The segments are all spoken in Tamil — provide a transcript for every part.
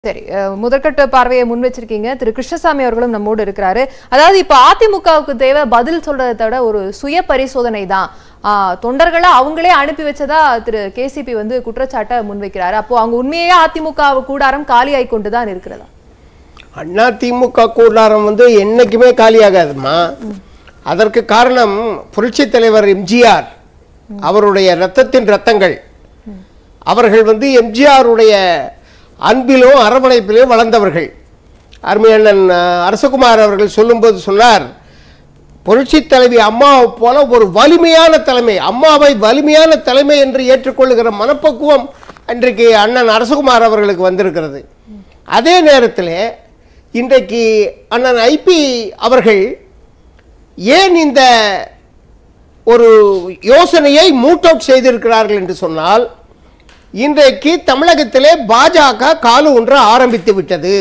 சரி அஹ், முதற்கட்ட பார்வையை முன் வச்சிருக்கீங்க திரு கிருஷ்ணசாமி அவர்களும் நம்மோடு இருக்கிறாரு அதாவது இப்ப அதிமுகவுக்கு தேவை பதில் சொல்றதை விட ஒரு சுய பரிசோதனை தான் ஆஹ், தொண்டர்களை அவங்களே அனுப்பி வச்சதா திரு கேசிபி வந்து குற்றச்சாட்டை முன்வைக்கிறாரு அப்போ அவங்க உண்மையே அதிமுக கூடாரம் காலியாய் கொண்டுதான் இருக்கிறதா அண்ணா திமுக கூடாரம் வந்து என்னைக்குமே காலியாகாதுமா அதற்கு காரணம் புரட்சி தலைவர் எம்ஜிஆர் அவருடைய ரத்தத்தின் ரத்தங்கள் அவர்கள் வந்து எம்ஜிஆருடைய அன்பிலும் அரவணைப்பிலும் வளர்ந்தவர்கள் அருமையண்ணன் அஹ், அரசகுமார் அவர்கள் சொல்லும்போது சொன்னார் புரட்சி தலைவி அம்மாவை போல ஒரு வலிமையான தலைமை அம்மாவை வலிமையான தலைமை என்று ஏற்றுக்கொள்ளுகிற மனப்பக்குவம் இன்றைக்கு அண்ணன் அரசகுமார் அவர்களுக்கு வந்திருக்கிறது அதே நேரத்தில் இன்றைக்கு அண்ணன் ஐபி அவர்கள் ஏன் இந்த ஒரு யோசனையை மூட் அவுட் செய்திருக்கிறார்கள் என்று சொன்னால் இன்றைக்கு தமிழகத்திலே பாஜக காலு ஒன்று ஆரம்பித்து விட்டது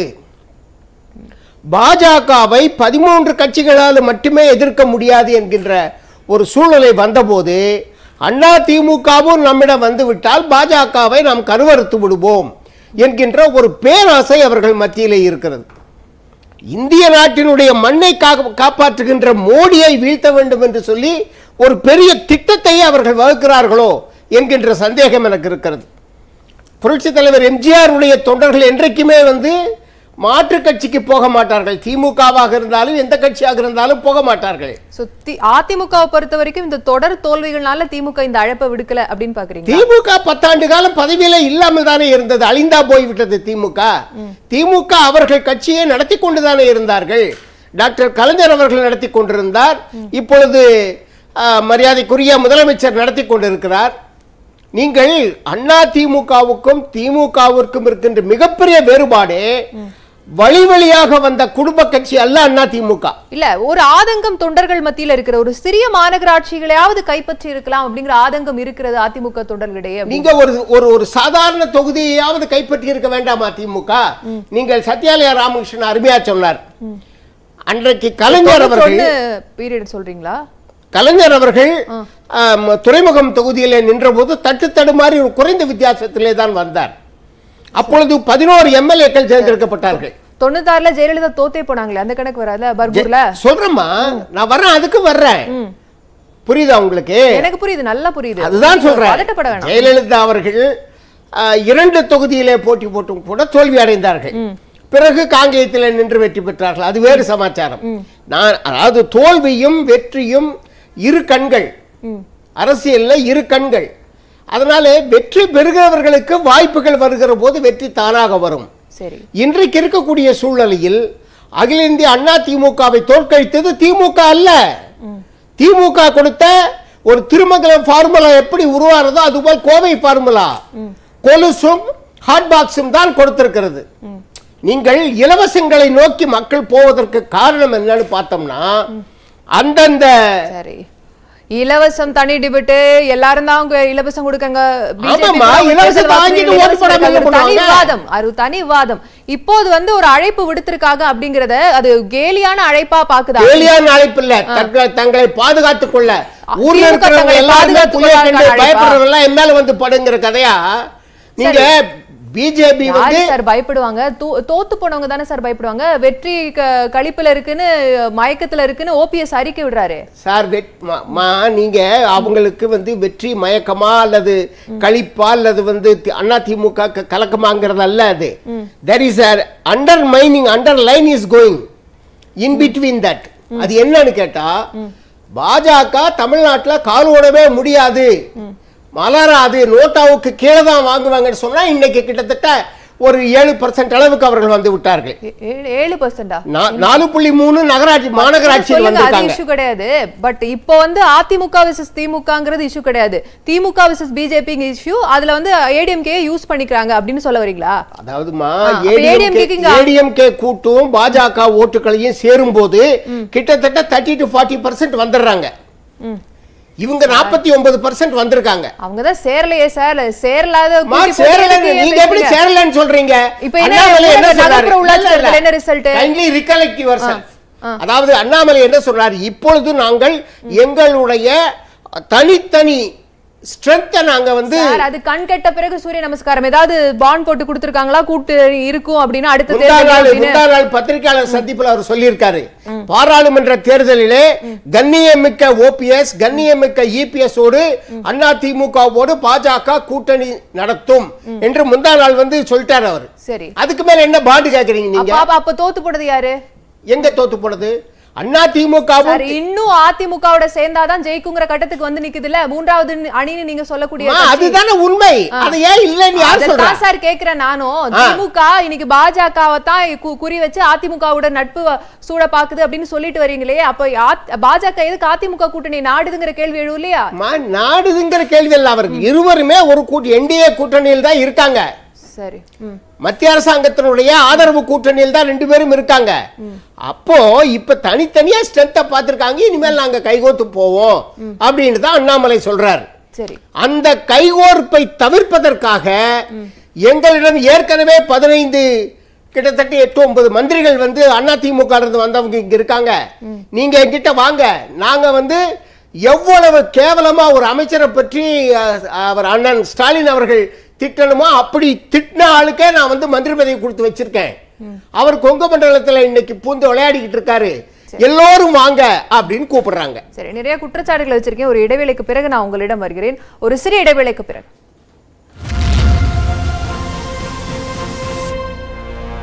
பாஜகவை பதிமூன்று கட்சிகளால் மட்டுமே எதிர்க்க முடியாது என்கின்ற ஒரு சூழ்நிலை வந்தபோது அண்ணா திமுகவும் நம்மிடம் வந்துவிட்டால் பாஜகவை நாம் கருவறுத்து விடுவோம் என்கின்ற ஒரு பேராசை அவர்கள் மத்தியிலே இருக்கிறது இந்திய நாட்டினுடைய மண்ணை கா- காப்பாற்றுகின்ற மோடியை வீழ்த்த வேண்டும் என்று சொல்லி ஒரு பெரிய திட்டத்தை அவர்கள் வகுக்கிறார்களோ என்கின்ற சந்தேகம் எனக்கு இருக்கிறது புரட்சி தலைவர் எம்ஜிஆர் உடைய தொண்டர்கள் என்றைக்குமே வந்து மாற்று கட்சிக்கு போக மாட்டார்கள் திமுகவாக இருந்தாலும் எந்த கட்சியாக இருந்தாலும் போக மாட்டார்கள் சோ தி- அதிமுகவை பொறுத்த வரைக்கும் இந்த தொடர் தோல்விகள்னால திமுக இந்த அழைப்பை விடுக்கல அப்படின்னு பாக்குறீங்க திமுக பத்தாண்டு காலம் பதவியில இல்லாமல் தானே இருந்தது அழிந்தா போய்விட்டது திமுக திமுக அவர்கள் கட்சியை நடத்தி கொண்டுதானே இருந்தார்கள் டாக்டர் கலைஞர் அவர்கள் நடத்தி கொண்டிருந்தார் இப்பொழுது ஆ, மரியாதைக்குரிய முதலமைச்சர் நடத்தி கொண்டிருக்கிறார் நீங்கள் அண்ணா திமுகவுக்கும் திமுகவிற்கும் இருக்கின்ற மிகப்பெரிய வேறுபாடு வழி வழியாக வந்த குடும்ப கட்சி அல்ல அண்ணா திமுக இல்ல ஒரு ஆதங்கம் தொண்டர்கள் மத்தியில இருக்கிற ஒரு சிறிய மாநகராட்சிகளையாவது கைப்பற்றி இருக்கலாம் அப்படிங்கிற ஆதங்கம் இருக்கிறது அதிமுக தொண்டர்களிடையே அப்படி- நீங்க ஒரு ஒரு ஒரு சாதாரண தொகுதியையாவது கைப்பற்றி இருக்க வேண்டாமா திமுக நீங்கள் சத்யாலயா ராமகிருஷ்ணன் அருமையா சொன்னார் அன்றைக்கு கலைஞர் அவர்கள் தொண்ணூத்தொன்னு பீரியட் சொல்றீங்களா கலைஞர் அவர்கள் ஆம், துறைமுகம் தொகுதியிலே நின்றபோது தட்டு தடுமாறி ஒரு குறைந்த வித்தியாசத்திலே தான் வந்தார் அப்பொழுது பதினோரு எம்எல்ஏக்கள் தேர்ந்தெடுக்கப்பட்டார்கள் தொண்ணூத்தாறுல ஜெயலலிதா தோத்தே போனாங்களே அந்த கணக்கு வராதுல பர்கூர்ல சொல்றேம்மா நான் வர்றேன் அதுக்கு வர்றேன் புரியுதா உங்களுக்கு எனக்கு புரியுது நல்லா புரியுது அதுதான் சொல்றேன் பதட்டப்பட வேணாம் ஜெயலலிதா அவர்கள் ஆ, இரண்டு தொகுதியிலே போட்டி போட்டும் கூட தோல்வி அடைந்தார்கள் பிறகு காங்கேயத்தில் நின்று வெற்றி பெற்றார்கள் அது வேறு சமாச்சாரம் நான் அதாவது தோல்வியும் வெற்றியும் இரு கண்கள் அரசியல்ல இரு கண்கள் அதனால வெற்றி பெறுகிறவர்களுக்கு வாய்ப்புகள் வருகிற போது வெற்றி தானாக வரும் சரி இன்றைக்கு இருக்கக்கூடிய சூழ்நிலையில் அகில இந்திய அண்ணா திமுகவை தோற்கடித்தது திமுக அல்ல திமுக கொடுத்த ஒரு திருமங்கலம் ஃபார்முலா எப்படி உருவானதோ அதுபோல் கோவை ஃபார்முலா கொலுசும் ஹாட் பாக்ஸும் தான் கொடுத்திருக்கிறது நீங்கள் இலவசங்களை நோக்கி மக்கள் போவதற்கு காரணம் என்னன்னு பார்த்தோம்னா அந்தந்த சரி இலவசம் தனி டிபெட் எல்லாரும் தான் அவங்க இலவசம் கொடுக்கங்க BJP ஆமாம்மா, கூட இலவசத்தை தேர்தல் வாங்கிட்டு வாக்குறுதிகள் ஓட்டு போடாம இலவசம் என்ன தனி பண்ணுவாங்க? விவாதம் அது தனி விவாதம் இப்போது வந்து ஒரு அழைப்பு விடுத்திருக்காங்க அப்படிங்கறத அது கேலியான அழைப்பா பாக்குதா கேலியான அழைப்பு இல்ல தங்கள் தங்களை பாதுகாத்துக் கொள்ள ஊர்ல திமுக இருக்கிறவங்க தங்களை எல்லாருமே பாதுகாத்துக் புள்ளைய கண்டு கொள்வதற்கான பயப்படுறவங்க எல்லாம் என் மேல வந்து படுங்கிற கதையா நீங்க பிஜேபி யாரு வந்து சார் பயப்படுவாங்க தோ- தோத்து போனவங்க தானே சார் பயப்படுவாங்க வெற்றி க- களிப்புல இருக்குன்னு மயக்கத்துல இருக்குன்னு ஓபிஎஸ் அறிக்கை விடுறாரு சார் வெட்- மா- மா, நீங்க அவங்களுக்கு வந்து வெற்றி மயக்கமா அல்லது களிப்பா அல்லது வந்து தி- அண்ணா திமுக க- கலக்கமாங்கிறது அல்ல அது there is under mining under line is going in between that அது என்னன்னு கேட்டா பாஜக தமிழ்நாட்டுல கால் ஓடவே முடியாது மலராது நோட்டாவுக்கு கீழே தான் வாங்குவாங்கன்னு சொன்னா இன்னைக்கு கிட்டத்தட்ட ஒரு ஏழு பர்சன்ட் அளவுக்கு அவர்கள் வந்து விட்டார்கள் ஏ- ஏழு- ஏழு பர்சன்டா நா- நாலு புள்ளி மூணு நகராட்சி மாநகராட்சியில் சொல்லுங்க அது வந்திருக்காங்க இஷ்யூ கிடையாது பட் இப்போ வந்து அதிமுக விசஸ் திமுகங்கிறது இஷ்யூ கிடையாது திமுக விசஸ் பிஜேபி இஷ்யூ அதுல வந்து ஏடிஎம்கே யூஸ் பண்ணிக்கிறாங்க அப்படின்னு சொல்ல வரீங்களா அதாவதுமா ஆ, அப்ப ADMK க்கு இங்க- ஏடிஎம்கே கூட்டும் பாஜக ஓட்டுகளையும் சேரும்போது கிட்டத்தட்ட தேர்ட்டி டு ஃபார்ட்டி பர்சன்ட் வந்துடுறாங்க இவங்க நாற்பத்தி ஒன்பது பர்சன்ட் வந்திருக்காங்க அவங்க தான் சேரலையே சார் சேரலாத அம்மா, கூட்டி போட்டு சேரலன்னு எதுக்கு நீங்க எப்படி பேசுறீங்க? சேரலன்னு சொல்றீங்க இப்ப என்ன அண்ணாமலை என்ன நகர்ப்புற சொல்றாரு உள்ளாட்சி இல்ல, இல்ல. தேர்தல் என்ன result? Kindly recollect yourself. அதாவது அண்ணாமலை என்ன சொல்றாரு இப்பொழுது நாங்கள் எங்களுடைய தனித்தனி ஸ்ட்ரென்த்தை நாங்க வந்து சார் அது கண் கெட்ட பிறகு சூரிய நமஸ்காரம் ஏதாவது பாண்ட் போட்டு கொடுத்திருக்காங்களா கூட்டு இருக்கும் அப்படின்னு அடுத்த முந்தா தேர்தல் நாள் அப்படின்னு முந்தா நாள் பத்திரிகையாளர் சந்திப்பில் அவர் சொல்லியிருக்காரு பாராளுமன்ற தேர்தலிலே கண்ணியமிக்க ஓபிஎஸ் கண்ணியமிக்க இபிஎஸ் ஓடு அண்ணா திமுகவோடு பாஜக கூட்டணி நடத்தும் என்று முந்தா நாள் வந்து சொல்லிட்டாரு அவர் சரி அதுக்கு மேல என்ன பாண்டு கேக்குறீங்க நீங்க அப்ப அப்ப தோத்து போனது யாரு எங்க தோத்து போனது அண்ணா திமுகவும் சார் இன்னும் அதிமுகவோட சேர்ந்தாதான் ஜெயிக்குங்கிற கட்டத்துக்கு வந்து நிக்குதுல்ல மூன்றாவது அணின்னு நீங்க சொல்லக்கூடிய கட்சி. அதுதானே உண்மை அது ஏன் இல்லைன்னு யார் சொல்றா அதைத்தான் சார் கேக்குறேன் நானும் திமுக இன்னைக்கு பாஜகவை தான் கு- குறி வச்சு அதிமுகவோட நட்பு வ- சூட பாக்குது அப்படின்னு சொல்லிட்டு வரீங்களே அப்ப ஆத்- பாஜக எதுக்கு அதிமுக கூட்டணி நாடுதுங்கிற கேள்வி எழுவும் இல்லையா மா, நாடுதுங்கிற கேள்வி இல்ல அவருக்கு இருவருமே ஒரு கூட்டி என்டிஏ கூட்டணியில் தான் இருக்காங்க சரி ம். மத்திய அரசாங்கத்தினுடைய ஆதரவு கூட்டணியில் தான் ரெண்டு பேரும் இருக்காங்க அப்போ இப்ப தனித்தனியா ஸ்ட்ரென்த்தை பார்த்திருக்காங்க இனிமேல் நாங்க கைகோத்து போவோம் அப்படின்னு தான் அண்ணாமலை சொல்றாரு சரி அந்த கைகோர்ப்பை தவிர்ப்பதற்காக எங்களிடம் ஏற்கனவே பதினைந்து கிட்டத்தட்ட எட்டு ஒன்பது மந்திரிகள் வந்து அதிமுக இருந்து வந்தவங்க இங்க இருக்காங்க நீங்க என்கிட்ட வாங்க நாங்க வந்து எவ்வளவு கேவலமா ஒரு அமைச்சரை பற்றி அஹ், அவர் அண்ணன் ஸ்டாலின் அவர்கள் திட்டணுமோ அப்படி திட்டின ஆளுக்கே நான் வந்து மந்திரி பதவி கொடுத்து வச்சிருக்கேன் அவர் கொங்கு மண்டலத்துல இன்னைக்கு பூந்து விளையாடிக்கிட்டு இருக்காரு எல்லோரும் வாங்க அப்படின்னு கூப்பிடுறாங்க சரி நிறைய குற்றச்சாட்டுகளை வச்சிருக்கேன் ஒரு இடைவேளைக்கு பிறகு நான் உங்களிடம் வருகிறேன் ஒரு சிறிய இடைவேளைக்கு பிறகு